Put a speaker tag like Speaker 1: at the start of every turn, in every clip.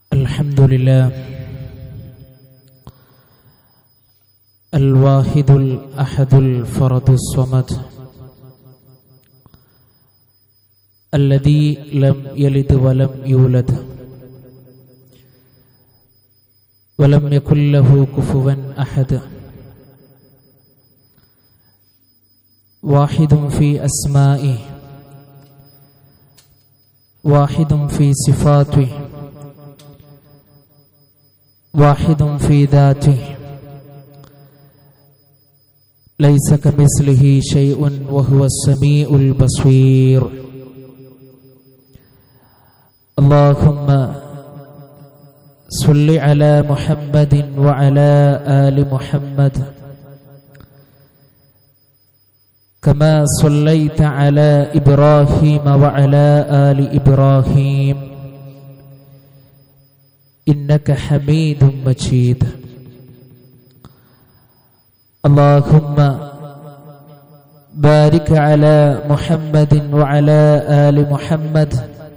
Speaker 1: الحمد لله الواحد الأحد الفرد الصمد الذي لم يلد ولم يولد ولم يكن له كفوا أحد واحد في أسمائه واحد في صفاته واحد في ذاته ليس كمثله شيء وهو السميع البصير اللهم صل على محمد وعلى ال محمد كما صليت على ابراهيم وعلى ال ابراهيم انك حميد مجيد اللهم بارك على محمد وعلى ال محمد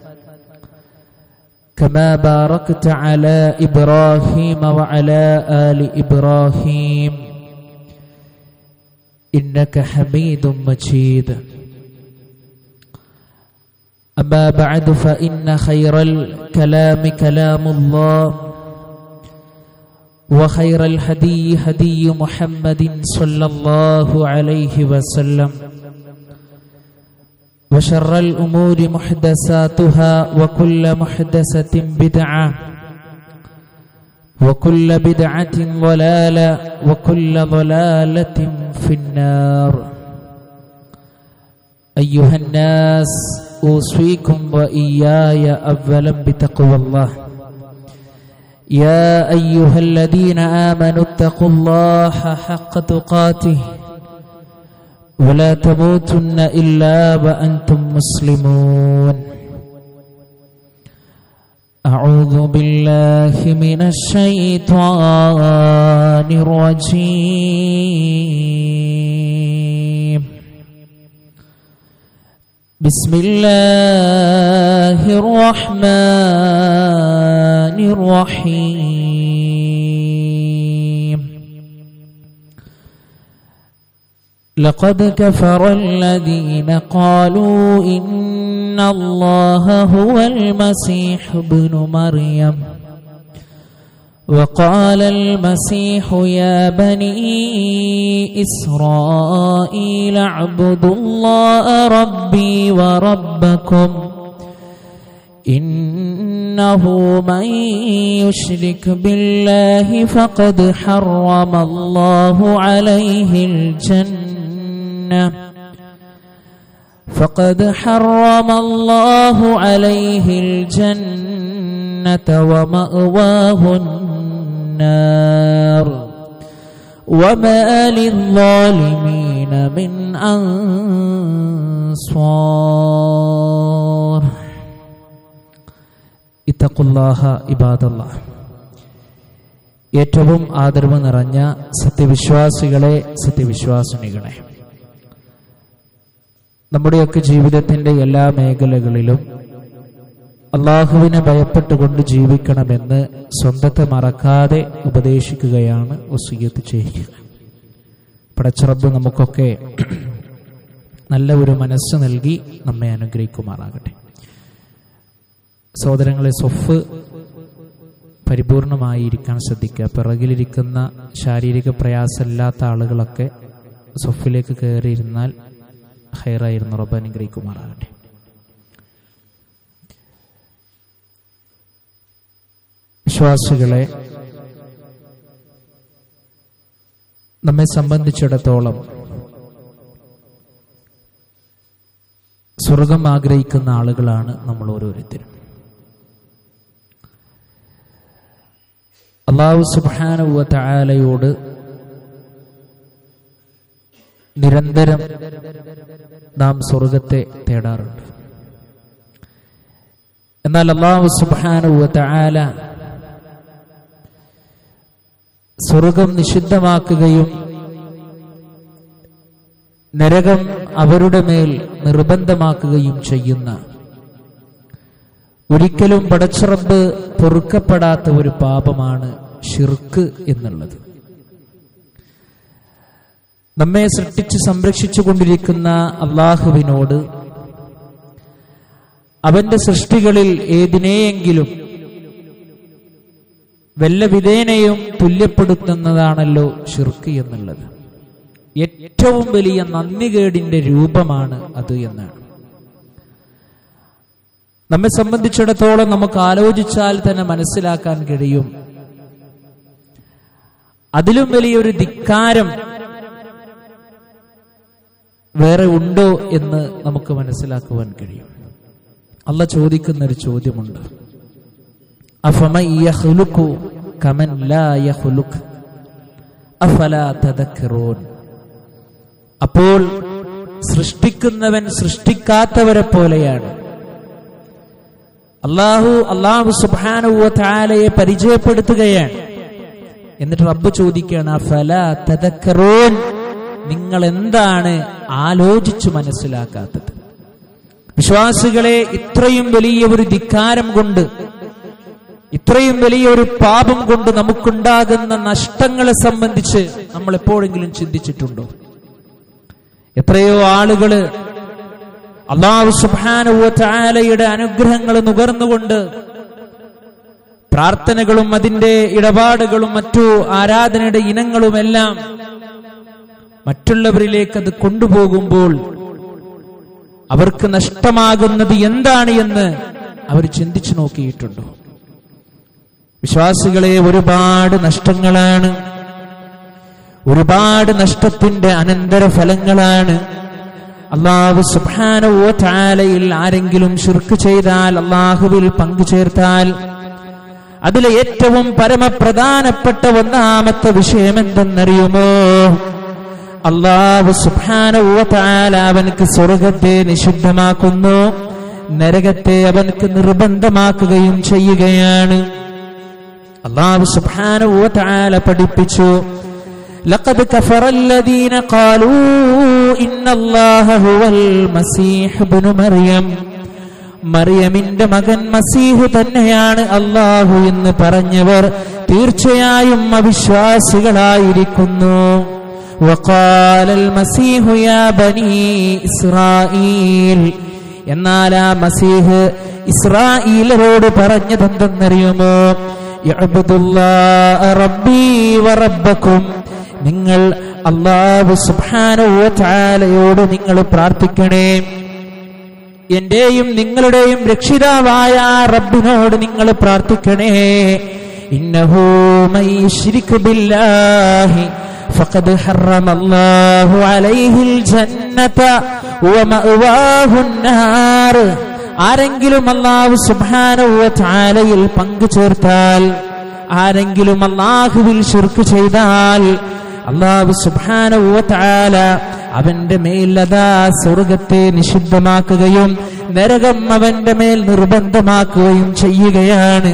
Speaker 1: كما باركت على ابراهيم وعلى ال ابراهيم انك حميد مجيد اما بعد فان خير الكلام كلام الله وخير الهدي هدي محمد صلى الله عليه وسلم وشر الامور محدثاتها وكل محدثه بدعه وكل بدعه ضلاله وكل ضلاله في النار ايها الناس اوصيكم واياي اولا بتقوى الله يا ايها الذين امنوا اتقوا الله حق تقاته ولا تموتن الا وانتم مسلمون اعوذ بالله من الشيطان الرجيم بسم الله الرحمن الرحيم لقد كفر الذين قالوا إن الله هو المسيح ابن مريم وقال المسيح يا بني إسرائيل اعبدوا الله ربي وربكم إنه من يشرك بالله فقد حرم الله عليه الجنة فقد حرم الله عليه الجنة ومأواه النار وما للظالمين من أنصار ഇത്തഖുല്ലാഹ ഇബാദല്ല ഏറ്റവും ആദരവ് നിറഞ്ഞ സത്യവിശ്വാസികളെ സത്യവിശ്വാസിനികളെ നമ്മുടെയൊക്കെ ജീവിതത്തിന്റെ എല്ലാ മേഖലകളിലും അള്ളാഹുവിനെ ഭയപ്പെട്ടുകൊണ്ട് ജീവിക്കണമെന്ന് സ്വന്തത്തെ മറക്കാതെ ഉപദേശിക്കുകയാണ് വസീയത്ത് ചെയ്യുക പടച്ചറബ് നമുക്കൊക്കെ നല്ല ഒരു മനസ്സ് നൽകി നമ്മെ അനുഗ്രഹിക്കുമാറാകട്ടെ സഹോദരങ്ങളെ സൊഫ് പരിപൂർണമായി ഇരിക്കാൻ ശ്രദ്ധിക്കുക പിറകിലിരിക്കുന്ന ശാരീരിക പ്രയാസമില്ലാത്ത ആളുകളൊക്കെ സൊഫിലേക്ക് കയറിയിരുന്നാൽ ഹൈറായിരുന്നു റബ്ബ് അനുഗ്രഹിക്കുമാറാകട്ടെ വിശ്വാസികളെ നമ്മെ സംബന്ധിച്ചിടത്തോളം സ്വർഗം ആഗ്രഹിക്കുന്ന ആളുകളാണ് നമ്മൾ ഓരോരുത്തരും അള്ളാഹു സുബാനുവ തായാലയോട് നിരന്തരം നാം സ്വർഗത്തെ തേടാറുണ്ട് എന്നാൽ അള്ളാഹു സുബാനുവ തായാല സ്വർഗം നിഷിദ്ധമാക്കുകയും നരകം അവരുടെ മേൽ നിർബന്ധമാക്കുകയും ചെയ്യുന്ന ഒരിക്കലും പടച്ചുറബ് പൊറുക്കപ്പെടാത്ത ഒരു പാപമാണ് ഷിർക്ക് എന്നുള്ളത് നമ്മെ സൃഷ്ടിച്ച് സംരക്ഷിച്ചു കൊണ്ടിരിക്കുന്ന അള്ളാഹുവിനോട് അവന്റെ സൃഷ്ടികളിൽ ഏതിനെയെങ്കിലും വല്ല വിധേനയും തുല്യപ്പെടുത്തുന്നതാണല്ലോ ഷിർക്ക് എന്നുള്ളത് ഏറ്റവും വലിയ നന്ദികേടിന്റെ രൂപമാണ് അത് എന്നാണ് നമ്മെ സംബന്ധിച്ചിടത്തോളം നമുക്ക് ആലോചിച്ചാൽ തന്നെ മനസ്സിലാക്കാൻ കഴിയും അതിലും വലിയൊരു ധിക്കാരം വേറെ ഉണ്ടോ എന്ന് നമുക്ക് മനസ്സിലാക്കുവാൻ കഴിയും അല്ല ചോദിക്കുന്ന ഒരു ചോദ്യമുണ്ട് അഫമൻ യഖ്ലുഖു കമൻ ലാ യഖ്ലുഖ് അഫലാ തദക്കറൂൻ അപ്പോൾ സൃഷ്ടിക്കുന്നവൻ സൃഷ്ടിക്കാത്തവരെ പോലെയാണ് അള്ളാഹു അള്ളാഹു സുബാനുവ താലയെ പരിചയപ്പെടുത്തുകയാണ് എന്നിട്ട് റബ്ബ് ചോദിക്കുകയാണ് അഫല തദക്കറൂൻ നിങ്ങൾ എന്താണ് ആലോചിച്ചു മനസ്സിലാക്കാത്തത് വിശ്വാസികളെ ഇത്രയും വലിയ ഒരു ധിക്കാരം കൊണ്ട് ഇത്രയും വലിയ ഒരു പാപം കൊണ്ട് നമുക്കുണ്ടാകുന്ന നഷ്ടങ്ങളെ സംബന്ധിച്ച് നമ്മൾ എപ്പോഴെങ്കിലും ചിന്തിച്ചിട്ടുണ്ടോ എത്രയോ ആളുകള് അള്ളാഹു സുബാനുവലയുടെ അനുഗ്രഹങ്ങൾ നുകർന്നുകൊണ്ട് പ്രാർത്ഥനകളും അതിന്റെ ഇടപാടുകളും മറ്റു ആരാധനയുടെ ഇനങ്ങളുമെല്ലാം മറ്റുള്ളവരിലേക്ക് അത് കൊണ്ടുപോകുമ്പോൾ അവർക്ക് നഷ്ടമാകുന്നത് എന്താണ് എന്ന് അവർ ചിന്തിച്ചു നോക്കിയിട്ടുണ്ടോ വിശ്വാസികളെ ഒരുപാട് നഷ്ടങ്ങളാണ് ഒരുപാട് നഷ്ടത്തിന്റെ അനന്തര ഫലങ്ങളാണ് അള്ളാഹു സുബാനവോ ചാലയിൽ ആരെങ്കിലും ശുർക്ക് ചെയ്താൽ അള്ളാഹുവിൽ പങ്കുചേർത്താൽ അതിലെ ഏറ്റവും പരമപ്രധാനപ്പെട്ട ഒന്നാമത്തെ വിഷയം എന്തെന്നറിയുമോ അള്ളാഹു സുബാനവോ ചാല അവനക്ക് സ്വർഗത്തെ നിഷിദ്ധമാക്കുന്നു നരകത്തെ അവനക്ക് നിർബന്ധമാക്കുകയും ചെയ്യുകയാണ് അള്ളാഹു സുബാനവോ ചാല പഠിപ്പിച്ചു لقد كفر الذين قالوا إن الله هو المسيح ابن مريم മറിയമിന്റെ മകൻ മസീഹു തന്നെയാണ് അള്ളാഹു എന്ന് പറഞ്ഞവർ തീർച്ചയായും അവിശ്വാസികളായിരിക്കുന്നു وقال المسيح يا بني إسرائيل എന്നാൽ ആ മസീഹ് ഇസ്രായേലരോട് പറഞ്ഞതെന്തെന്നറിയുമോ റബ്ബി വറബ്ബക്കും നിങ്ങൾ അള്ളാഹു സുബാനോട് നിങ്ങൾ പ്രാർത്ഥിക്കണേ എന്റെയും നിങ്ങളുടെയും രക്ഷിതാവായ റബ്ബിനോട് നിങ്ങൾ പ്രാർത്ഥിക്കണേ ഇന്നഹു ബില്ലാഹി فقد حرم الله عليه الجنة ومأواه النار ആരെങ്കിലും അള്ളാഹു സുബാനവ ചാലയിൽ പങ്കു ചേർത്താൽ ആരെങ്കിലും അള്ളാഹുവിൽ ശിർക്ക് ചെയ്താൽ അള്ളാഹു സുബാനവ ചാല അവന്റെ മേൽ അതാ സ്വർഗത്തെ നിഷിദ്ധമാക്കുകയും നരകം അവന്റെ മേൽ നിർബന്ധമാക്കുകയും ചെയ്യുകയാണ്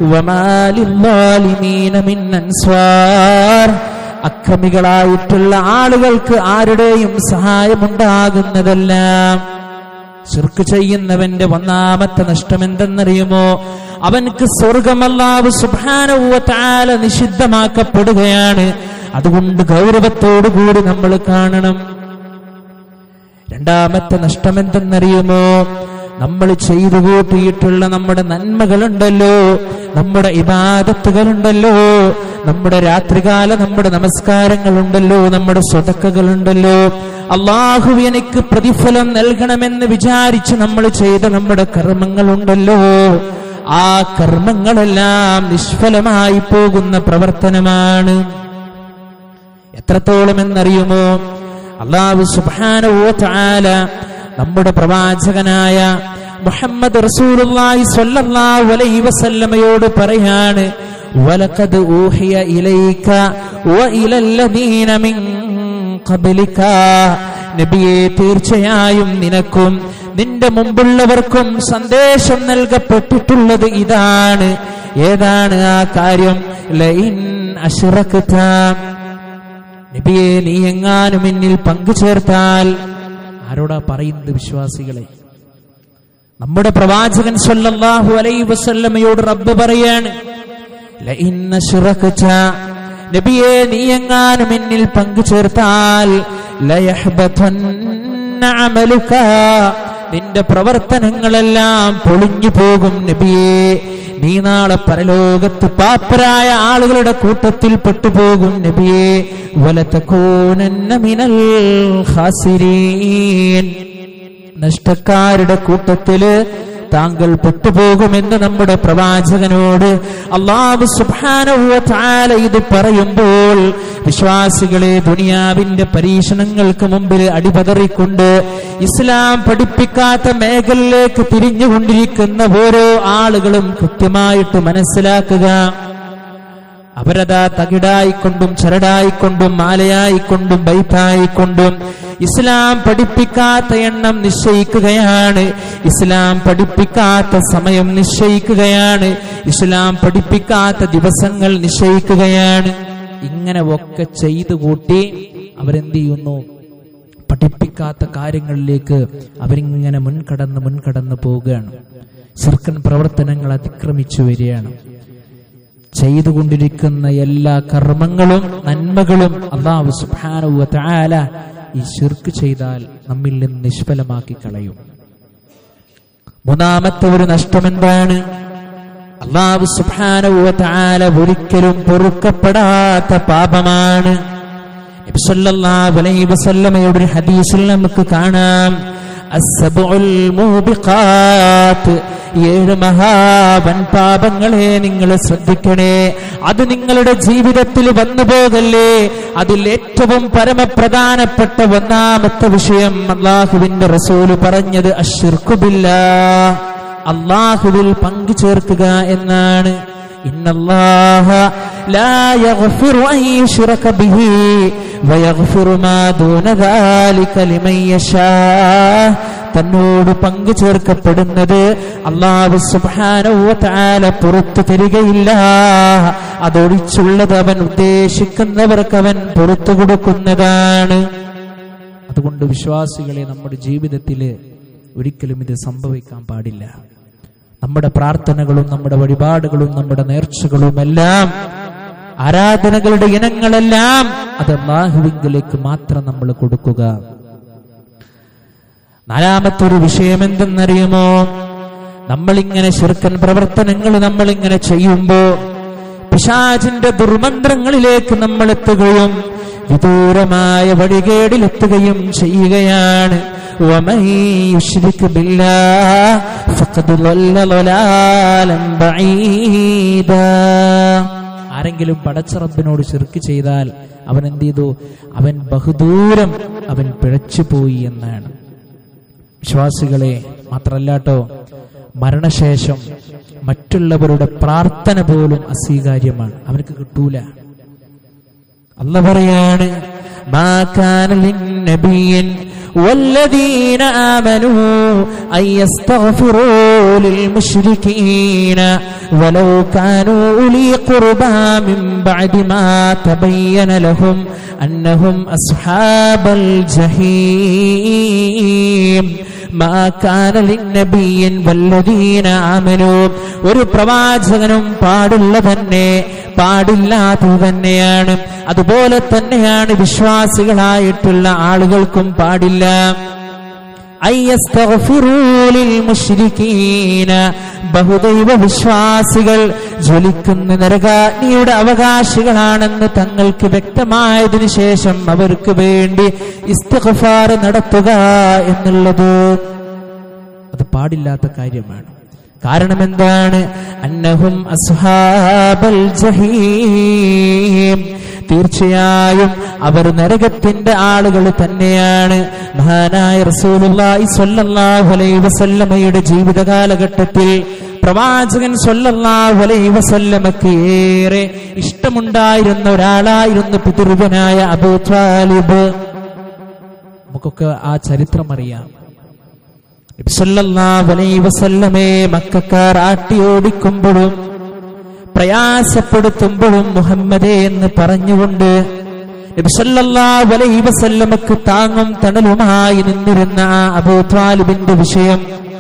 Speaker 1: അക്രമികളായിട്ടുള്ള ആളുകൾക്ക് ആരുടെയും സഹായമുണ്ടാകുന്നതെല്ലാം ശിർക്ക് ചെയ്യുന്നവന്റെ ഒന്നാമത്തെ നഷ്ടം എന്തെന്നറിയുമോ അവൻക്ക് സ്വർഗമല്ലാവ് സുഭാനവത്താല നിഷിദ്ധമാക്കപ്പെടുകയാണ് അതുകൊണ്ട് ഗൗരവത്തോടുകൂടി നമ്മൾ കാണണം രണ്ടാമത്തെ നഷ്ടം എന്തെന്നറിയുമോ നമ്മൾ ചെയ്തു കൂട്ടിയിട്ടുള്ള നമ്മുടെ നന്മകളുണ്ടല്ലോ നമ്മുടെ ഇബാദത്തുകളുണ്ടല്ലോ നമ്മുടെ രാത്രികാല നമ്മുടെ നമസ്കാരങ്ങളുണ്ടല്ലോ നമ്മുടെ സ്വതക്കകളുണ്ടല്ലോ അള്ളാഹു എനിക്ക് പ്രതിഫലം നൽകണമെന്ന് വിചാരിച്ച് നമ്മൾ ചെയ്ത നമ്മുടെ കർമ്മങ്ങളുണ്ടല്ലോ ആ കർമ്മങ്ങളെല്ലാം നിഷ്ഫലമായി പോകുന്ന പ്രവർത്തനമാണ് എത്രത്തോളം എന്നറിയുമോ അള്ളാഹു സുബാനവോ ചാല നമ്മുടെ പ്രവാചകനായ മുഹമ്മദ് റസൂലുള്ളാഹി സ്വല്ലല്ലാഹു അലൈഹി വസല്ലമയോട് പറയാണ് വലഖദ് ഊഹിയ ഇലൈക വഇലല്ലദീന മിൻ ഖബ്ലിക നബിയെ തീർച്ചയായും നിനക്കും നിന്റെ മുമ്പുള്ളവർക്കും സന്ദേശം നൽകപ്പെട്ടിട്ടുള്ളത് ഇതാണ് ഏതാണ് ആ കാര്യം ലൈൻ അഷ്റക്ത നബിയെ നീ എങ്ങാനും എന്നിൽ പങ്കുചേർത്താൽ ആരോടാ പറയുന്നത് വിശ്വാസികളെ നമ്മുടെ പ്രവാചകൻ സല്ലല്ലാഹു അലൈഹി വസല്ലമയോട് റബ്ബ് പറയാണ് ലഇൻ അശ്റകത നബിയെ നീ എങ്ങാനും എന്നിൽ പങ്കു ചേർത്താൽ ലയഹ്ബതന്ന അമലുക നിന്റെ പ്രവർത്തനങ്ങളെല്ലാം പൊളിഞ്ഞു പോകും നബിയെ നീ നാളെ പരലോകത്ത് പാപ്പരായ ആളുകളുടെ കൂട്ടത്തിൽ പെട്ടുപോകും നബിയെ വലതകൂനന്ന മിനൽ ഖാസിരീൻ നഷ്ടക്കാരുടെ കൂട്ടത്തില് താങ്കൾ പെട്ടുപോകുമെന്ന് നമ്മുടെ പ്രവാചകനോട് അള്ളാഹു സുബ്ഹാനഹു താല ഇത് പറയുമ്പോൾ വിശ്വാസികളെ ദുനിയാവിന്റെ പരീക്ഷണങ്ങൾക്ക് മുമ്പിൽ അടിപതറിക്കൊണ്ട് ഇസ്ലാം പഠിപ്പിക്കാത്ത മേഖലയിലേക്ക് തിരിഞ്ഞുകൊണ്ടിരിക്കുന്ന ഓരോ ആളുകളും കൃത്യമായിട്ട് മനസ്സിലാക്കുക അവരതാ തകിടായിക്കൊണ്ടും ചരടായിക്കൊണ്ടും മാലയായിക്കൊണ്ടും ബൈപ്പായിക്കൊണ്ടും ഇസ്ലാം പഠിപ്പിക്കാത്ത എണ്ണം നിശ്ചയിക്കുകയാണ് ഇസ്ലാം പഠിപ്പിക്കാത്ത സമയം നിശ്ചയിക്കുകയാണ് ഇസ്ലാം പഠിപ്പിക്കാത്ത ദിവസങ്ങൾ നിശ്ചയിക്കുകയാണ് ഇങ്ങനെ ഒക്കെ ചെയ്തു കൂട്ടി അവരെന്ത് ചെയ്യുന്നു പഠിപ്പിക്കാത്ത കാര്യങ്ങളിലേക്ക് അവരിങ്ങനെ മുൻകടന്ന് മുൻകടന്ന് പോവുകയാണ് ശിർക്കൻ പ്രവർത്തനങ്ങൾ അതിക്രമിച്ചു വരികയാണ് ചെയ്തുകൊണ്ടിരിക്കുന്ന എല്ലാ കർമ്മങ്ങളും നന്മകളും അള്ളാഹു സുബ്ഹാനഹു തആല ഈ ശിർക്ക് ചെയ്താൽ നമ്മിൽ നിന്ന് നിഷ്ഫലമാക്കി കളയും മൂന്നാമത്തെ ഒരു നഷ്ടം എന്താണ് അള്ളാഹു സുബ്ഹാനഹു തആല ഒരിക്കലും പൊറുക്കപ്പെടാത്ത പാപമാണ് നബി സല്ലല്ലാഹു അലൈഹി വസല്ലമയുടെ ഒരു ഹദീസിൽ നമുക്ക് കാണാം അസ്സബുൽ മൂബിഖാത്ത് ഏഴ് മഹാവൻ പാപങ്ങളെ നിങ്ങൾ ശ്രദ്ധിക്കണേ അത് നിങ്ങളുടെ ജീവിതത്തിൽ വന്നു പോകല്ലേ അതിൽ ഏറ്റവും പരമപ്രധാനപ്പെട്ട ഒന്നാമത്തെ വിഷയം അള്ളാഹുവിന്റെ റസൂല് പറഞ്ഞത് അഷിർക്കുബില്ല അള്ളാഹുവിൽ പങ്കു ചേർക്കുക എന്നാണ് إن الله لا يغفر أن يشرك به ويغفر ما دون ذلك لمن يشاء തന്നോട് പങ്കു ചേർക്കപ്പെടുന്നത് അള്ളാഹു സുബാനവല പുറത്തു തരികയില്ല അതൊഴിച്ചുള്ളത് അവൻ ഉദ്ദേശിക്കുന്നവർക്ക് അവൻ പുറത്തു കൊടുക്കുന്നതാണ് അതുകൊണ്ട് വിശ്വാസികളെ നമ്മുടെ ജീവിതത്തിൽ ഒരിക്കലും ഇത് സംഭവിക്കാൻ പാടില്ല നമ്മുടെ പ്രാർത്ഥനകളും നമ്മുടെ വഴിപാടുകളും നമ്മുടെ നേർച്ചകളും എല്ലാം ആരാധനകളുടെ ഇനങ്ങളെല്ലാം അത് അള്ളാഹുവിങ്കിലേക്ക് മാത്രം നമ്മൾ കൊടുക്കുക നാലാമത്തെ ഒരു വിഷയം എന്തെന്നറിയുമോ നമ്മളിങ്ങനെ ശിർക്കൻ പ്രവർത്തനങ്ങൾ നമ്മളിങ്ങനെ ചെയ്യുമ്പോ പിശാചിന്റെ ദുർമന്ത്രങ്ങളിലേക്ക് നമ്മൾ എത്തുകയും വിദൂരമായ വഴികേടിലെത്തുകയും ചെയ്യുകയാണ് ومن يشرك بالله فقد ضل ضلالا بعيدا ആരെങ്കിലും പടച്ചറബിനോട് ശിർക്ക് ചെയ്താൽ അവൻ എന്ത് ചെയ്തു അവൻ ബഹുദൂരം അവൻ പിഴച്ചുപോയി എന്നാണ് വിശ്വാസികളെ മാത്രല്ലാട്ടോ മരണശേഷം മറ്റുള്ളവരുടെ പ്രാർത്ഥന പോലും അസ്വീകാര്യമാണ് അവനക്ക് കിട്ടൂല അല്ല പറയാണ് മാ കാന ലിന്നബിയ്യിൻ والذين آمنوا أن يستغفروا للمشركين ولو كانوا أولي قربى من بعد ما تبين لهم أنهم أصحاب الجحيم ما كان للنبي والذين آمنوا ഒരു പ്രവാചകനും പാടുള്ള തന്നെ പാടില്ലാത്തത് തന്നെയാണ് അതുപോലെ തന്നെയാണ് വിശ്വാസികളായിട്ടുള്ള ആളുകൾക്കും പാടില്ല ബഹുദൈവ വിശ്വാസികൾ ജ്വലിക്കുന്ന നരകാഗ്നിയുടെ അവകാശികളാണെന്ന് തങ്ങൾക്ക് വ്യക്തമായതിനു ശേഷം അവർക്ക് വേണ്ടി ഇസ്തഫാർ നടത്തുക എന്നുള്ളത് അത് പാടില്ലാത്ത കാര്യമാണ് കാരണം എന്താണ് അന്നഹും അസ്ഹാബൽ ജഹീം തീർച്ചയായും അവർ നരകത്തിന്റെ ആളുകൾ തന്നെയാണ് മഹാനായ റസൂലുള്ളാഹി സ്വല്ലല്ലാഹു അലൈഹി വസല്ലമയുടെ ജീവിത കാലഘട്ടത്തിൽ പ്രവാചകൻ സ്വല്ലല്ലാഹു അലൈഹി വസല്ലമക്ക് ഏറെ ഇഷ്ടമുണ്ടായിരുന്ന ഒരാളായിരുന്നു പിതൃവനായ അബൂ ത്വാലിബ് നമുക്കൊക്കെ ആ ചരിത്രം അറിയാം വസല്ലമേ മക്കാർ ആട്ടിയോടിക്കുമ്പോഴും പ്രയാസപ്പെടുത്തുമ്പോഴും മുഹമ്മദേ എന്ന് പറഞ്ഞുകൊണ്ട് നബിസല്ലാഹു വസല്ലമക്ക് താങ്ങും തണലുമായി നിന്നിരുന്ന ആ അബൂ ത്വാലിബിന്റെ വിഷയം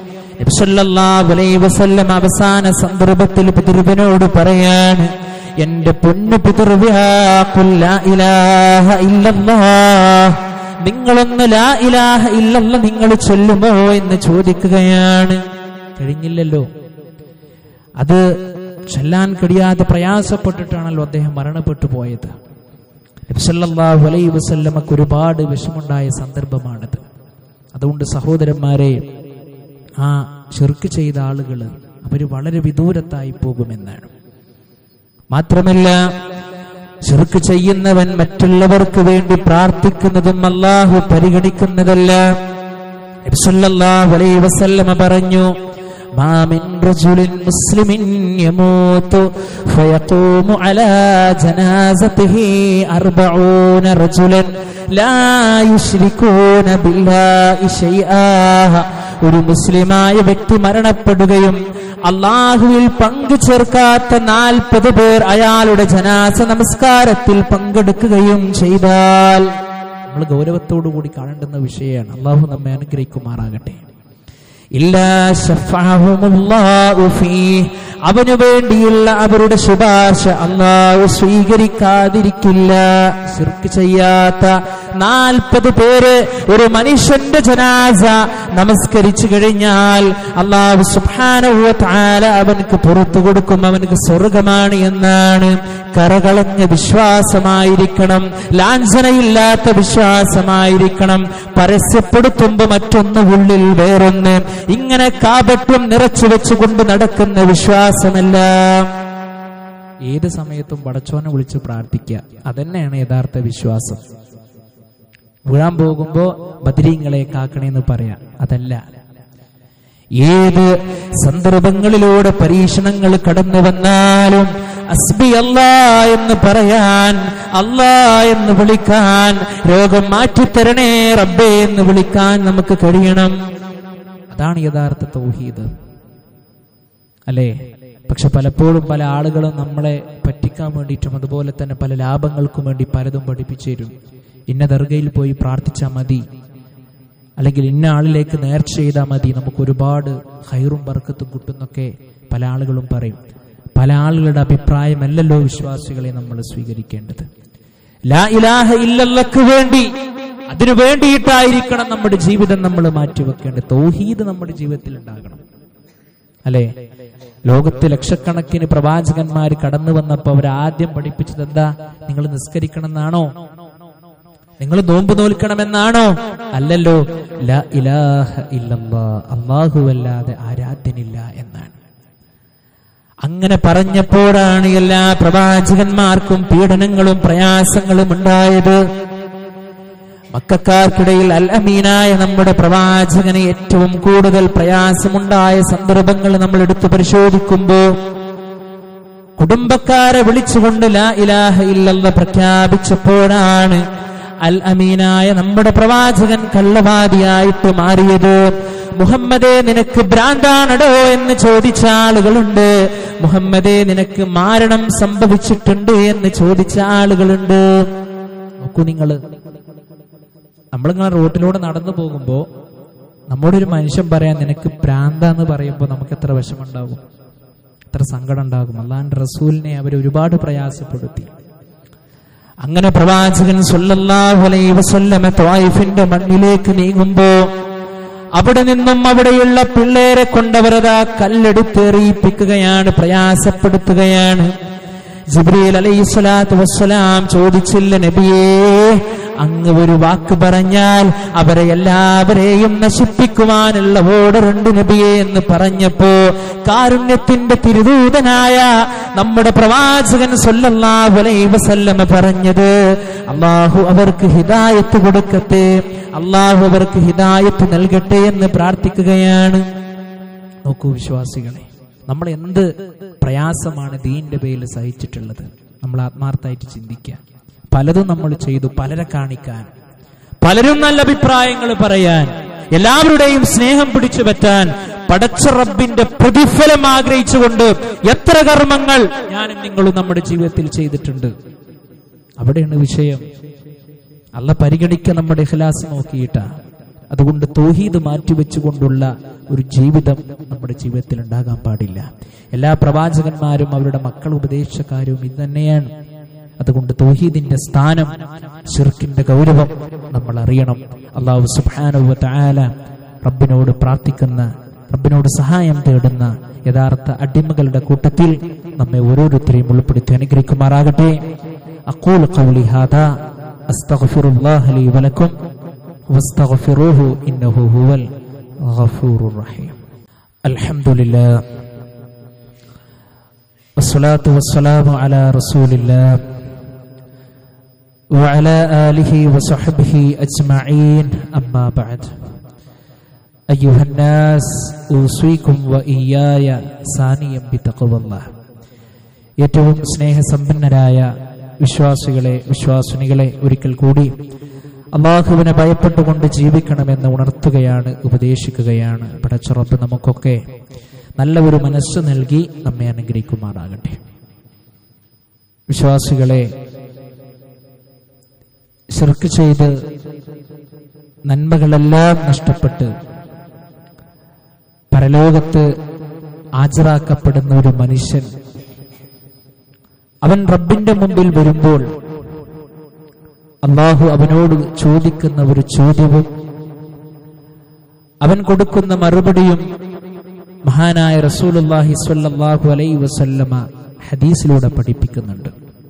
Speaker 1: നബി സല്ലല്ലാഹു അലൈഹി വസല്ലം അവസാന സന്ദർഭത്തിൽ പിതൃവിനോട് പറയാണ് എന്റെ പൊന്നു പിതൃവ്യാഖുൽ ലാ ഇലാഹ ഇല്ലല്ലാഹ് നിങ്ങളൊന്ന് ലാ ഇലാഹ ഇല്ലല്ല നിങ്ങൾ ചൊല്ലുമോ എന്ന് ചോദിക്കുകയാണ് കഴിഞ്ഞില്ലല്ലോ അത് ചൊല്ലാൻ കഴിയാതെ പ്രയാസപ്പെട്ടിട്ടാണല്ലോ അദ്ദേഹം മരണപ്പെട്ടു പോയത് നബിസല്ലാഹു അലൈ വസല്ലമക്ക് ഒരുപാട് വിഷമുണ്ടായ സന്ദർഭമാണിത് അതുകൊണ്ട് സഹോദരന്മാരെ ആ ചെറുക്ക് ചെയ്ത ആളുകൾ അവര് വളരെ വിദൂരത്തായി പോകുമെന്നാണ് മാത്രമല്ല ചെറുക്ക് ചെയ്യുന്നവൻ മറ്റുള്ളവർക്ക് വേണ്ടി പ്രാർത്ഥിക്കുന്നതും അള്ളാഹു പരിഗണിക്കുന്നതല്ല നബിസല്ലല്ലാഹു അലൈഹി വസല്ലമ പറഞ്ഞു ما من رجل مسلم يموت فيقوم على جنازته أربعون رجلا لا يشركون بالله شيئا ഒരു മുസ്ലിമായ വ്യക്തി മരണപ്പെടുകയും അള്ളാഹുവിൽ പങ്കു ചേർക്കാത്ത നാൽപ്പത് പേർ അയാളുടെ ജനാസ നമസ്കാരത്തിൽ പങ്കെടുക്കുകയും ചെയ്താൽ നമ്മൾ ഗൗരവത്തോടു കൂടി കാണേണ്ടുന്ന വിഷയമാണ് അള്ളാഹു നമ്മെ അനുഗ്രഹിക്കുമാറാകട്ടെ ഇല്ലാ ശഫഅഹുമുല്ലാഹു ഫീഹ്. അവനു വേണ്ടിയുള്ള അവരുടെ ശുപാർശ അള്ളാഹു സ്വീകരിക്കാതിരിക്കില്ല ശിർക്ക് ചെയ്യാത്ത നാൽപ്പത് പേര് ഒരു മനുഷ്യന്റെ ജനാസ നമസ്കരിച്ചു കഴിഞ്ഞാൽ അള്ളാഹു സുബ്ഹാനഹു താല അവനക്ക് പുറത്തു കൊടുക്കും അവനക്ക് സ്വർഗമാണ് എന്നാണ് കറകളഞ്ഞ വിശ്വാസമായിരിക്കണം ലാഞ്ചനയില്ലാത്ത വിശ്വാസമായിരിക്കണം പരസ്യപ്പെടുത്തുമ്പോ മറ്റൊന്ന് ഉള്ളിൽ വേറൊന്ന് ഇങ്ങനെ കാപട്യം നിറച്ചു വെച്ചുകൊണ്ട് നടക്കുന്ന വിശ്വാസമല്ല ഏത് സമയത്തും പടച്ചോനെ വിളിച്ച് പ്രാർത്ഥിക്കുക അതന്നെയാണ് യഥാർത്ഥ വിശ്വാസം വീഴാൻ പോകുമ്പോ ബദരീങ്ങളെ കാക്കണേന്ന് പറയാം അതല്ല ഏത് സന്ദർഭങ്ങളിലൂടെ പരീക്ഷണങ്ങൾ കടന്നു വന്നാലും അസ്ബി അല്ലാ എന്ന് പറയാൻ അല്ലാ എന്ന് വിളിക്കാൻ രോഗം മാറ്റിത്തരണേ റബ്ബേ എന്ന് വിളിക്കാൻ നമുക്ക് കഴിയണം അതാണ് യഥാർത്ഥ തൗഹീദ് അല്ലേ പക്ഷെ പലപ്പോഴും പല ആളുകളും നമ്മളെ പറ്റിക്കാൻ വേണ്ടിയിട്ടും അതുപോലെ തന്നെ പല ലാഭങ്ങൾക്കും വേണ്ടി പലതും പഠിപ്പിച്ചു തരും ഇന്ന ദർഗയിൽ പോയി പ്രാർത്ഥിച്ചാൽ മതി അല്ലെങ്കിൽ ഇന്ന ആളിലേക്ക് നേർച്ച ചെയ്താൽ മതി നമുക്ക് ഒരുപാട് ഹൈറും ബർക്കത്തും കിട്ടുന്നൊക്കെ പല ആളുകളും പറയും പല ആളുകളുടെ അഭിപ്രായമല്ലല്ലോ വിശ്വാസികളെ നമ്മൾ സ്വീകരിക്കേണ്ടത് ലാ ഇലാഹ ഇല്ലല്ലക്ക് വേണ്ടി അതിനു വേണ്ടിയിട്ടായിരിക്കണം നമ്മുടെ ജീവിതം നമ്മൾ മാറ്റിവെക്കേണ്ടത് തൗഹീദ് നമ്മുടെ ജീവിതത്തിൽ ഉണ്ടാകണം അല്ലെ ലോകത്ത് ലക്ഷക്കണക്കിന് പ്രവാചകന്മാർ കടന്നു വന്നപ്പോ അവർ ആദ്യം പഠിപ്പിച്ചത് എന്താ നിങ്ങൾ നിസ്കരിക്കണം എന്നാണോ നിങ്ങൾ നോമ്പ് നോൽക്കണമെന്നാണോ അല്ലല്ലോ ലാ ഇലാഹ ഇല്ലല്ലാ അല്ലാഹുവല്ലാതെ ആരാധ്യനില്ല എന്നാണ് അങ്ങനെ പറഞ്ഞപ്പോഴാണ് എല്ലാ പ്രവാചകന്മാർക്കും പീഡനങ്ങളും പ്രയാസങ്ങളും ഉണ്ടായത് മക്കാർക്കിടയിൽ അൽ അമീനായ നമ്മുടെ പ്രവാചകന് ഏറ്റവും കൂടുതൽ പ്രയാസമുണ്ടായ സന്ദർഭങ്ങൾ നമ്മൾ എടുത്തു പരിശോധിക്കുമ്പോൾ കുടുംബക്കാരെ വിളിച്ചുകൊണ്ട് ലാ ഇലാഹ ഇല്ലല്ല പ്രഖ്യാപിച്ചപ്പോഴാണ് അൽ അമീനായ നമ്മുടെ പ്രവാചകൻ കള്ളവാദിയായിട്ട് മാറിയത് മുഹമ്മദേ നിനക്ക് ഭ്രാന്താണടോ എന്ന് ചോദിച്ച ആളുകളുണ്ട് മുഹമ്മദേ നിനക്ക് മാരണം സംഭവിച്ചിട്ടുണ്ട് എന്ന് ചോദിച്ച ആളുകളുണ്ട് നോക്കൂ നിങ്ങള് നമ്മളിങ്ങനെ റോട്ടിലൂടെ നടന്നു പോകുമ്പോ നമ്മുടെ ഒരു മനുഷ്യൻ പറയാൻ നിനക്ക് ഭ്രാന്താന്ന് പറയുമ്പോൾ നമുക്ക് എത്ര വിഷമുണ്ടാകും എത്ര സങ്കടം ഉണ്ടാകും അള്ളാന്റെ റസൂലിനെ അവർ ഒരുപാട് പ്രയാസപ്പെടുത്തി അങ്ങനെ പ്രവാചകൻ സല്ലല്ലാഹു അലൈഹി വസല്ലമ ത്വായിഫിന്റെ മണ്ണിലേക്ക് നീങ്ങുമ്പോ അവിടെ നിന്നും അവിടെയുള്ള പിള്ളേരെ കൊണ്ടവരതാ കല്ലെടുത്തെറിയിപ്പിക്കുകയാണ് പ്രയാസപ്പെടുത്തുകയാണ് ജിബ്രീൽ അലൈഹി സ്വലാത്തു വസ്സലാം ചോദിച്ചില്ല നബിയേ അങ്ങ് ഒരു വാക്ക് പറഞ്ഞാൽ അവരെ എല്ലാവരെയും നശിപ്പിക്കുവാനുള്ള ഓർഡറുണ്ട് നബിയെ എന്ന് പറഞ്ഞപ്പോ കാരുണ്യത്തിന്റെ തിരുദൂതനായ നമ്മുടെ പ്രവാചകൻ സല്ലല്ലാഹു അലൈഹി വസല്ലമ പറഞ്ഞത് അള്ളാഹു അവർക്ക് ഹിദായത്ത് കൊടുക്കട്ടെ അള്ളാഹു അവർക്ക് ഹിദായത്ത് നൽകട്ടെ എന്ന് പ്രാർത്ഥിക്കുകയാണ് നോക്കൂ വിശ്വാസികളെ നമ്മൾ എന്ത് പ്രയാസമാണ് ദീന്റെ പേരിൽ സഹിച്ചിട്ടുള്ളത് നമ്മൾ ആത്മാർത്ഥമായിട്ട് ചിന്തിക്കുക പലതും നമ്മൾ ചെയ്തു പലരെ കാണിക്കാൻ പലരും നല്ല അഭിപ്രായങ്ങൾ പറയാൻ എല്ലാവരുടെയും സ്നേഹം പിടിച്ചു പറ്റാൻ പടച്ച റബ്ബിന്റെ പ്രതിഫലം ആഗ്രഹിച്ചുകൊണ്ട് എത്ര കർമ്മങ്ങൾ ഞാനും നിങ്ങളും നമ്മുടെ ജീവിതത്തിൽ ചെയ്തിട്ടുണ്ട് അവിടെയാണ് വിഷയം അല്ല പരിഗണിക്ക നമ്മുടെ ഇഖ്ലാസ് നോക്കിയിട്ടാ അതുകൊണ്ട് തൗഹീദ് മാറ്റിവെച്ചുകൊണ്ടുള്ള ഒരു ജീവിതം നമ്മുടെ ജീവിതത്തിൽ ഉണ്ടാകാൻ പാടില്ല എല്ലാ പ്രവാചകന്മാരും അവരുടെ മക്കൾ ഉപദേശക്കാരും ഇത് തന്നെയാണ് അതുകൊണ്ട് തൗഹീദിന്റെ സ്ഥാനം ഷിർക്കിന്റെ ഗൗരവം നമ്മൾ അറിയണം അള്ളാഹു സുബ്ഹാനഹു തആല റബ്ബിനോട് പ്രാർത്ഥിക്കുന്ന റബ്ബിനോട് സഹായം തേടുന്ന യഥാർത്ഥ അടിമകളുടെ കൂട്ടത്തിൽ നമ്മെ ഓരോരുത്തരെയും ഉൾപ്പെടുത്തി അനുഗ്രഹിക്കുമാറാകട്ടെ അഖൂൽ ഖൗലി ഹാദാ അസ്തഗ്ഫിറുല്ലാഹ ലി വലക്കും വസ്തഗ്ഫിറൂഹു ഇന്നഹു ഹുവൽ ഗഫൂറുർ റഹീം അൽഹംദുലില്ലാഹ് والصلاة والسلام على رسول الله وعلى آله وصحبه أجمعين أما بعد أيها الناس أوصيكم وإياي ثانيا بتقوى الله ഏറ്റവും സ്നേഹസമ്പന്നരായ വിശ്വാസികളെ വിശ്വാസിനികളെ ഒരിക്കൽ കൂടി അള്ളാഹുവിനെ ഭയപ്പെട്ടുകൊണ്ട് ജീവിക്കണമെന്ന് ഉണർത്തുകയാണ് ഉപദേശിക്കുകയാണ് പടച്ചുറപ്പ് നമുക്കൊക്കെ നല്ല ഒരു മനസ്സ് നൽകി നമ്മെ അനുഗ്രഹിക്കുമാറാകട്ടെ വിശ്വാസികളെ ശിർക്ക് ചെയ്ത് നന്മകളെല്ലാം നഷ്ടപ്പെട്ട് പരലോകത്ത് ഹാജരാക്കപ്പെടുന്ന ഒരു മനുഷ്യൻ അവൻ റബ്ബിന്റെ മുമ്പിൽ വരുമ്പോൾ അള്ളാഹു അവനോട് ചോദിക്കുന്ന ഒരു ചോദ്യവും അവൻ കൊടുക്കുന്ന മറുപടിയും മഹാനായ റസൂലുല്ലാഹി സ്വല്ലല്ലാഹു അലൈഹി വസല്ലമ ഹദീസിലൂടെ പഠിപ്പിക്കുന്നുണ്ട്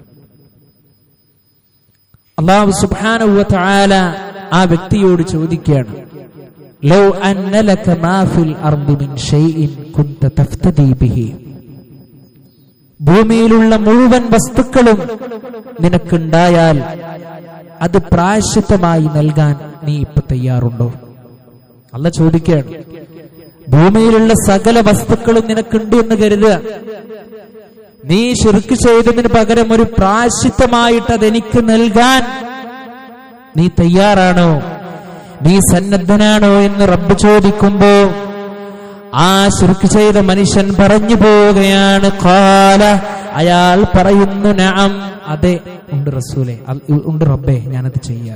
Speaker 1: അള്ളാഹു സുബ്ഹാനഹു വ തആല ആ വ്യക്തിയോട് ചോദിക്കുകയാണ് ലൗ അന്ന ലക മാ ഫിൽ അർദി മിൻ ഷൈഇൻ കുൻത തഫ്തദി ബിഹി ഭൂമിയിലുള്ള മുഴുവൻ വസ്തുക്കളും നിനക്കുണ്ടായാൽ അത് പ്രായശ്ചിത്തമായി നൽകാൻ നീ ഇപ്പൊ തയ്യാറുണ്ടോ അല്ല ചോദിക്കുകയാണ് ഭൂമിയിലുള്ള സകല വസ്തുക്കളും നിനക്കുണ്ട് എന്ന് കരുതുക നീ ശിർക്ക് ചെയ്തതിന് പകരം ഒരു പ്രായശ്ചിത്തമായിട്ട് അതെനിക്ക് നൽകാൻ നീ തയ്യാറാണോ നീ സന്നദ്ധനാണോ എന്ന് റബ്ബ് ചോദിക്കുമ്പോ ആ ശിർക്ക് ചെയ്ത മനുഷ്യൻ പറഞ്ഞു പോവുകയാണ് കാല അയാൾ പറയുന്നു നഅം അതെ ഉണ്ട് റസൂലെ അൽ- ഉണ്ട് റബ്ബേ ഞാനത് ചെയ്യാം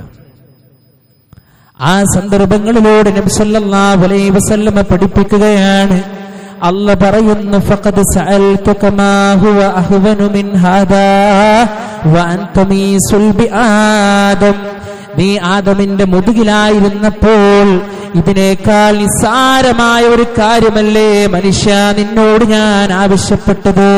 Speaker 1: ആ സന്ദർഭങ്ങളിലൂടെ നബി സല്ലല്ലാഹു അലൈഹി വസല്ലമ പഠിപ്പിക്കുകയാണ് അല്ല പറയുന്നു ഫഖദ് സഅൽതുക മാ ഹുവ അഹ്വനു മിൻ ഹാദാ വഅൻത മീ സുൽബി ആദം നീ ആദമിന്റെ മുതുകിലായിരുന്നപ്പോൾ ഇതിനേക്കാൾ നിസ്സാരമായ ഒരു കാര്യമല്ലേ മനുഷ്യ നിന്നോട് ഞാൻ ആവശ്യപ്പെട്ടത്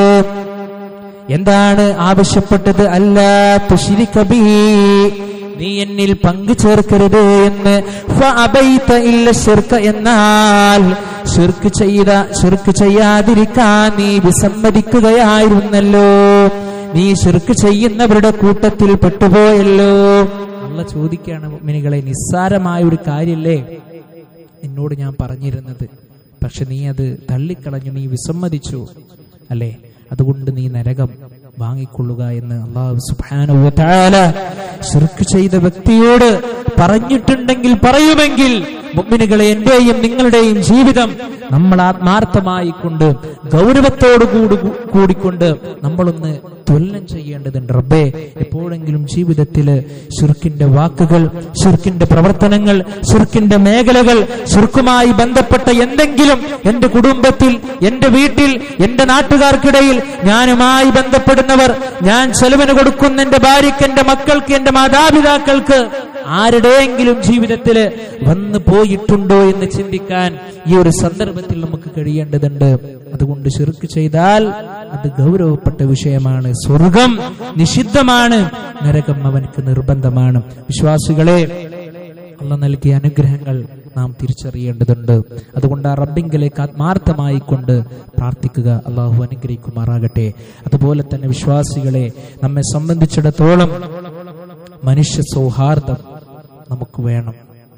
Speaker 1: എന്താണ് ആവശ്യപ്പെട്ടത് അല്ല തുഷിരിക്കബീ നീ എന്നിൽ പങ്കു ചേർക്കരുത് എന്ന് ഫഅബൈത ഇല്ല ശിർക്ക എന്നാൽ ശിർക്ക് ചെയ്ത ശിർക്ക് ചെയ്യാതിരിക്കാൻ നീ വിസമ്മതിക്കുകയായിരുന്നല്ലോ നീ ശിർക്ക് ചെയ്യുന്നവരുടെ കൂട്ടത്തിൽ പെട്ടുപോയല്ലോ അല്ല ചോദിക്കുകയാണ് മിനികളെ നിസ്സാരമായ ഒരു കാര്യല്ലേ നിന്നോട് ഞാൻ പറഞ്ഞിരുന്നത് പക്ഷെ നീ അത് തള്ളിക്കളഞ്ഞു നീ വിസമ്മതിച്ചു അല്ലേ അതുകൊണ്ട് നീ നരകം വാങ്ങിക്കൊള്ളുക എന്ന് അള്ളാഹു സുബ്ഹാനഹു വ തആല ശിർക്ക് ചെയ്ത വ്യക്തിയോട് പറഞ്ഞിട്ടുണ്ടെങ്കിൽ പറയുമെങ്കിൽ മുഅ്മിനുകളെ എന്റെയും നിങ്ങളുടെയും ജീവിതം നമ്മൾ ആത്മാർത്ഥമായി കൊണ്ട് ഗൗരവത്തോടു കൂടി കൂടിക്കൊണ്ട് നമ്മളൊന്ന് തുലനം ചെയ്യേണ്ടതുണ്ട് റബ്ബേ എപ്പോഴെങ്കിലും ജീവിതത്തില് ഷിർക്കിന്റെ വാക്കുകൾ ഷിർക്കിന്റെ പ്രവർത്തനങ്ങൾ ഷിർക്കിന്റെ മേഖലകൾ ഷിർക്കുമായി ബന്ധപ്പെട്ട എന്തെങ്കിലും എന്റെ കുടുംബത്തിൽ എന്റെ വീട്ടിൽ എന്റെ നാട്ടുകാർക്കിടയിൽ ഞാനുമായി ബന്ധപ്പെടുന്നവർ ഞാൻ ചെലവിന് കൊടുക്കുന്ന എന്റെ ഭാര്യയ്ക്ക് എന്റെ മക്കൾക്ക് എന്റെ മാതാപിതാക്കൾക്ക് ആരുടെയെങ്കിലും ജീവിതത്തില് വന്നു പോയിട്ടുണ്ടോ എന്ന് ചിന്തിക്കാൻ ഈ ഒരു സന്ദർഭത്തിൽ നമുക്ക് കഴിയേണ്ടതുണ്ട് അതുകൊണ്ട് ശിർക്ക് ചെയ്താൽ അത് ഗൗരവപ്പെട്ട വിഷയമാണ് സ്വർഗം നിഷിദ്ധമാണ് നരകം അവനക്ക് നിർബന്ധമാണ് വിശ്വാസികളെ അള്ള നൽകിയ അനുഗ്രഹങ്ങൾ നാം തിരിച്ചറിയേണ്ടതുണ്ട് അതുകൊണ്ട് ആ റബ്ബിങ്കിലേക്ക് ആത്മാർത്ഥമായി കൊണ്ട് പ്രാർത്ഥിക്കുക അള്ളാഹു അനുഗ്രഹിക്കുമാറാകട്ടെ അതുപോലെ തന്നെ വിശ്വാസികളെ നമ്മെ സംബന്ധിച്ചിടത്തോളം മനുഷ്യ സൗഹാർദ്ദം നമുക്ക് വേണം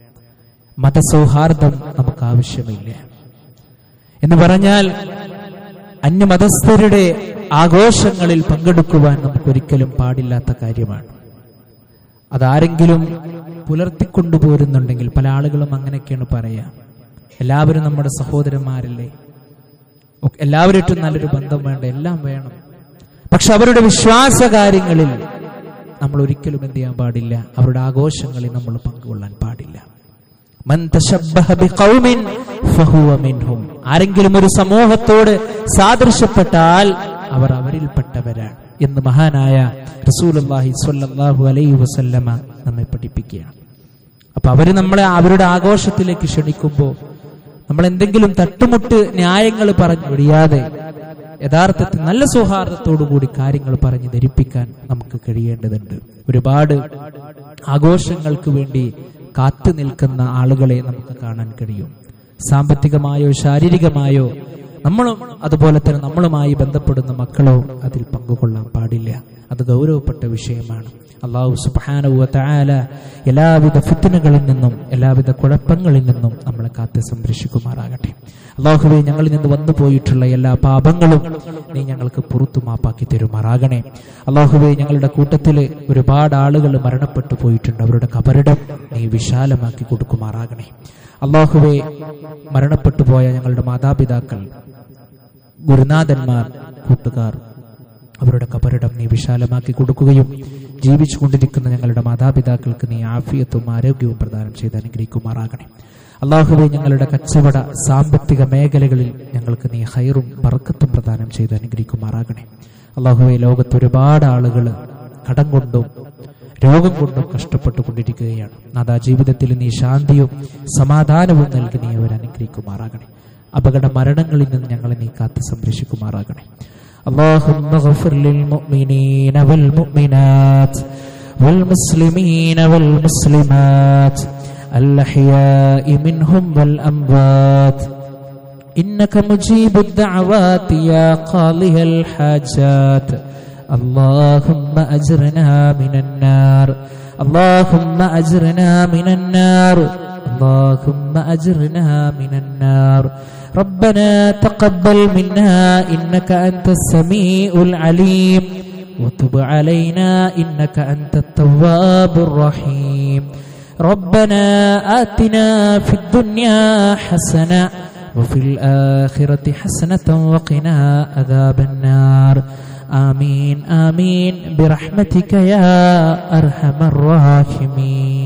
Speaker 1: മതസൗഹാർദ്ദം നമുക്ക് ആവശ്യമില്ല എന്ന് പറഞ്ഞാൽ അന്യമതസ്ഥരുടെ ആഘോഷങ്ങളിൽ പങ്കെടുക്കുവാൻ നമുക്കൊരിക്കലും പാടില്ലാത്ത കാര്യമാണ് അതാരെങ്കിലും പുലർത്തിക്കൊണ്ടുപോരുന്നുണ്ടെങ്കിൽ പല ആളുകളും അങ്ങനെയൊക്കെയാണ് പറയാ എല്ലാവരും നമ്മുടെ സഹോദരന്മാരല്ലേ ഒക്കെ എല്ലാവരായിട്ടും നല്ലൊരു ബന്ധം വേണ്ട എല്ലാം വേണം പക്ഷെ അവരുടെ വിശ്വാസ കാര്യങ്ങളിൽ നമ്മൾ ഒരിക്കലും എന്ത് ചെയ്യാൻ പാടില്ല അവരുടെ ആഘോഷങ്ങളിൽ നമ്മൾ പങ്കുകൊള്ളാൻ പാടില്ല മൻ തശബ്ബഹ ബിഖൗമിൻ ഫഹുവ മിൻഹും ആരെങ്കിലും ഒരു സമൂഹത്തോട് സാദൃശ്യപ്പെട്ടാൽ അവർ അവരിൽപ്പെട്ടവരാണ് എന്ന് മഹാനായ റസൂലുള്ളാഹി സ്വല്ലല്ലാഹു അലൈഹി വസല്ലമ നമ്മെ പഠിപ്പിക്കുകയാണ് അപ്പൊ അവര് നമ്മളെ അവരുടെ ആഘോഷത്തിലേക്ക് ക്ഷണിക്കുമ്പോൾ നമ്മൾ എന്തെങ്കിലും തട്ടുമുട്ട് ന്യായങ്ങൾ പറഞ്ഞു ഒഴിയാതെ യഥാർത്ഥത്തിൽ നല്ല സൗഹാർദ്ദത്തോടു കൂടി കാര്യങ്ങൾ പറഞ്ഞ് ധരിപ്പിക്കാൻ നമുക്ക് കഴിയേണ്ടതുണ്ട് ഒരുപാട് ആഘോഷങ്ങൾക്ക് വേണ്ടി കാത്തു നിൽക്കുന്ന ആളുകളെ നമുക്ക് കാണാൻ കഴിയും സാമ്പത്തികമായോ ശാരീരികമായോ നമ്മളും അതുപോലെ തന്നെ നമ്മളുമായി ബന്ധപ്പെടുന്ന മക്കളോ അതിൽ പങ്കുകൊള്ളാൻ പാടില്ല അത് ഗൗരവപ്പെട്ട വിഷയമാണ് അള്ളാഹു സുബാനുവ തആല എല്ലാവിധ ഫിത്തനുകളിൽ നിന്നും എല്ലാവിധ കുഴപ്പങ്ങളിൽ നിന്നും നമ്മളെ കാത്ത് സംരക്ഷിക്കുമാറാകട്ടെ അള്ളാഹുവെ ഞങ്ങളിൽ നിന്ന് വന്നു പോയിട്ടുള്ള എല്ലാ പാപങ്ങളും നീ ഞങ്ങൾക്ക് പുറത്തു മാപ്പാക്കി തരുമാറാകണേ അള്ളാഹുവെ ഞങ്ങളുടെ കൂട്ടത്തിൽ ഒരുപാട് ആളുകൾ മരണപ്പെട്ടു പോയിട്ടുണ്ട് അവരുടെ കബറിടം നീ വിശാലമാക്കി കൊടുക്കുമാറാകണേ അള്ളാഹുവെ മരണപ്പെട്ടു പോയ ഞങ്ങളുടെ മാതാപിതാക്കൾ ഗുരുനാഥന്മാർ കൂട്ടുകാർ അവരുടെ കബറിടം നീ വിശാലമാക്കി കൊടുക്കുകയും ജീവിച്ചുകൊണ്ടിരിക്കുന്ന ഞങ്ങളുടെ മാതാപിതാക്കൾക്ക് നീ ആഫിയത്തും ആരോഗ്യവും പ്രദാനം ചെയ്ത് അനുഗ്രഹിക്കുമാറാകണേ അള്ളാഹുവെ ഞങ്ങളുടെ കച്ചവട സാമ്പത്തിക മേഖലകളിൽ ഞങ്ങൾക്ക് നീ ഹൈറും ബർക്കത്തും പ്രദാനം ചെയ്ത് അനുഗ്രഹിക്കുമാറാകണേ അള്ളാഹുവെ ലോകത്ത് ഒരുപാട് ആളുകൾ കടം കൊണ്ടും രോഗം കൊണ്ടും കഷ്ടപ്പെട്ടുകൊണ്ടിരിക്കുകയാണ് നാദാ ജീവിതത്തിൽ നീ ശാന്തിയും സമാധാനവും നൽകി നീ അവർ അനുഗ്രഹിക്കുമാറാകണേ അപകട മരണങ്ങളിൽ നിന്ന് ഞങ്ങളെ നീ കാത്ത് സംരക്ഷിക്കുമാറാകണേ اللهم اغفر للمؤمنين والمؤمنات والمسلمين والمسلمات الأحياء منهم والأموات إنك مجيب الدعوات يا قاضي الحاجات اللهم أجرنا من النار اللهم أجرنا من النار اللهم أجرنا من النار ربنا تقبل منا إنك أنت السميع العليم وتب علينا إنك أنت التواب الرحيم ربنا آتنا في الدنيا حسنة وفي الآخرة حسنة وقنا عذاب النار آمين آمين برحمتك يا أرحم الراحمين